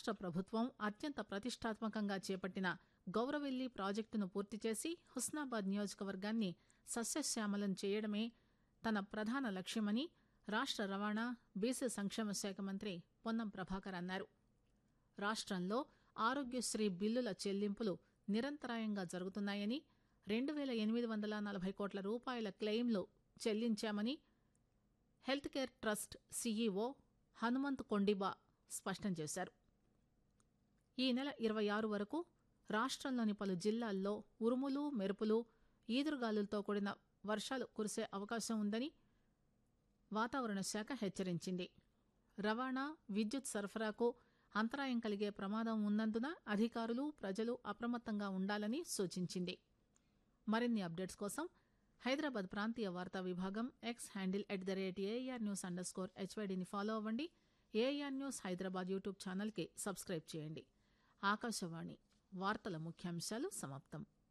రాష్ట ప్రభుత్వం అత్యంత ప్రతిష్టాత్మకంగా చేపట్టిన గౌరవెల్లి ప్రాజెక్టును పూర్తి చేసి హుస్నాబాద్ నియోజకవర్గాన్ని సస్యశ్యామలం చేయడమే తన ప్రధాన లక్ష్యమని రాష్ట రవాణా బీసీ సంక్షేమ శాఖ మంత్రి పొన్నం ప్రభాకర్ అన్నారు రాష్టంలో ఆరోగ్యశ్రీ బిల్లుల చెల్లింపులు నిరంతరాయంగా జరుగుతున్నాయని రెండు పేల ఎనిమిది వందల నలభై కోట్ల రూపాయల క్లెయిమ్లు చెల్లించామని health care trust CEO Hanumanth Kondiba స్పష్టం చేశారు ఈ నెల ఇరవై ఆరు వరకు రాష్టంలోని పలు జిల్లాల్లో ఉరుములు మెరుపులు ఈదురుగాలులతో కూడిన వర్షాలు కురిసే అవకాశం ఉందని వాతావరణ శాఖ హెచ్చరించింది రవాణా విద్యుత్ సరఫరాకు అంతరాయం కలిగే ప్రమాదం ఉన్నందున అధికారులు ప్రజలు అప్రమత్తంగా ఉండాలని సూచించింది మరిన్ని అప్డేట్స్ కోసం హైదరాబాద్ ప్రాంతీయ వార్తా విభాగం X handle at the rate AR news underscore హెచ్వైడిని ఫాలో అవ్వండి ఏఆర్ న్యూస్ హైదరాబాద్ యూట్యూబ్ ఛానల్కి సబ్స్క్రైబ్ చేయండి ఆకాశవాణి వార్తల ముఖ్యాంశాలు సమాప్తం